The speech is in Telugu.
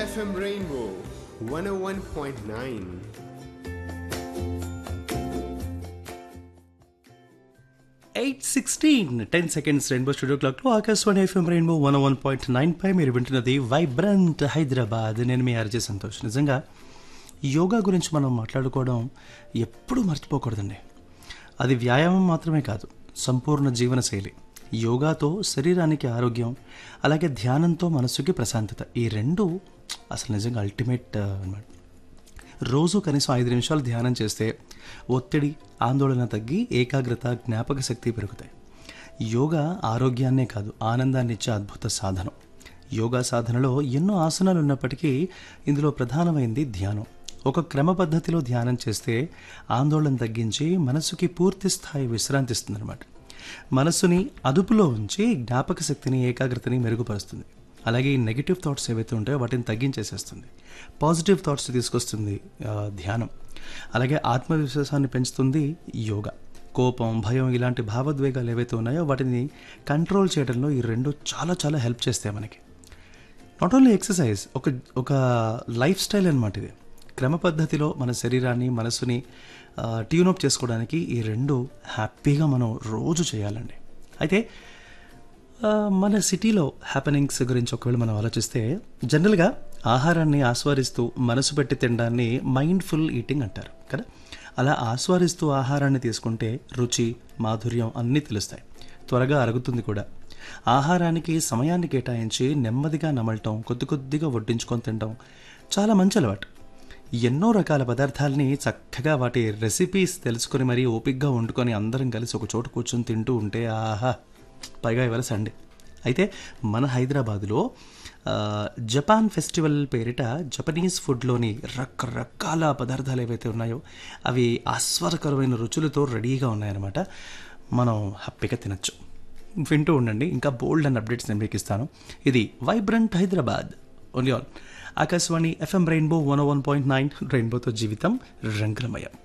FM Rainbow 101.9. Eight sixteen ten seconds rainbow studio క్లాక్లో Akashvani FM rainbow one one point nine పై మీరు వింటున్నది వైబ్రంట్ హైదరాబాద్ నేను మీ ఆర్జే సంతోష్ నిజంగా యోగా గురించి మనం మాట్లాడుకోవడం ఎప్పుడూ మర్చిపోకూడదండి అది వ్యాయామం మాత్రమే కాదు సంపూర్ణ జీవన శైలి యోగాతో శరీరానికి ఆరోగ్యం అలాగే ధ్యానంతో మనస్సుకి ప్రశాంతత ఈ రెండు అసలు నిజంగా అల్టిమేట్ అన్నమాట రోజు కనీసం ఐదు నిమిషాలు ధ్యానం చేస్తే ఒత్తిడి ఆందోళన తగ్గి ఏకాగ్రత జ్ఞాపక శక్తి పెరుగుతాయి యోగా ఆరోగ్యాన్నే కాదు ఆనందాన్ని ఇచ్చే అద్భుత సాధనం యోగా సాధనలో ఎన్నో ఆసనాలు ఉన్నప్పటికీ ఇందులో ప్రధానమైంది ధ్యానం ఒక క్రమ పద్ధతిలో ధ్యానం చేస్తే ఆందోళన తగ్గించి మనసుకి పూర్తి స్థాయి విశ్రాంతి ఇస్తుందన్నమాట మనస్సుని అదుపులో ఉంచి జ్ఞాపక శక్తిని ఏకాగ్రతని మెరుగుపరుస్తుంది అలాగే ఈ నెగిటివ్ థాట్స్ ఏవైతే ఉంటాయో వాటిని తగ్గించేసేస్తుంది పాజిటివ్ థాట్స్ తీసుకొస్తుంది ఆ, ధ్యానం అలాగే ఆత్మవిశ్వాసాన్ని పెంచుతుంది యోగా కోపం భయం ఇలాంటి భావోద్వేగాలు ఏవైతే ఉన్నాయో వాటిని కంట్రోల్ చేయడంలో ఈ రెండు చాలా చాలా హెల్ప్ చేస్తాయి మనకి నాట్ ఓన్లీ ఎక్సర్సైజ్ ఒక ఒక లైఫ్ స్టైల్ అనమాట ఇది క్రమ పద్ధతిలో మన శరీరాన్ని మనసుని ట్యూనప్ చేసుకోవడానికి ఈ రెండు హ్యాపీగా మనం రోజు చేయాలండి అయితే ఆ, మన సిటీలో హ్యాపెనింగ్స్ గురించి ఒకవేళ మనం ఆలోచిస్తే జనరల్గా ఆహారాన్ని ఆస్వాదిస్తూ మనసు పెట్టి తినడాన్ని మైండ్ఫుల్ ఈటింగ్ అంటారు కదా అలా ఆస్వాదిస్తూ ఆహారాన్ని తీసుకుంటే రుచి మాధుర్యం అన్నీ తెలుస్తాయి త్వరగా అరుగుతుంది కూడా ఆహారానికి సమయాన్ని కేటాయించి నెమ్మదిగా నమలటం కొద్ది కొద్దిగా వడ్డించుకొని తినడం చాలా మంచి అలవాటు ఎన్నో రకాల పదార్థాలని చక్కగా వాటి రెసిపీస్ తెలుసుకొని మరీ ఓపిక్గా వండుకొని అందరం కలిసి ఒక చోట కూర్చొని తింటూ ఉంటే ఆహా పైగా ఇవాళ సండే అయితే మన హైదరాబాదులో ఆ, జపాన్ ఫెస్టివల్ పేరిట జపనీస్ ఫుడ్లోని రకరకాల పదార్థాలు ఏవైతే ఉన్నాయో అవి ఆస్వాదకరమైన రుచులతో రెడీగా ఉన్నాయన్నమాట మనం హ్యాపీగా తినచ్చు వింటూ ఉండండి ఇంకా బోల్డ్ అండ్ అప్డేట్స్ నేను మీకు ఇస్తాను ఇది vibrant Hyderabad only on Akashvani FM rainbow one one point nine రెయిన్బోతో జీవితం రంగులమయం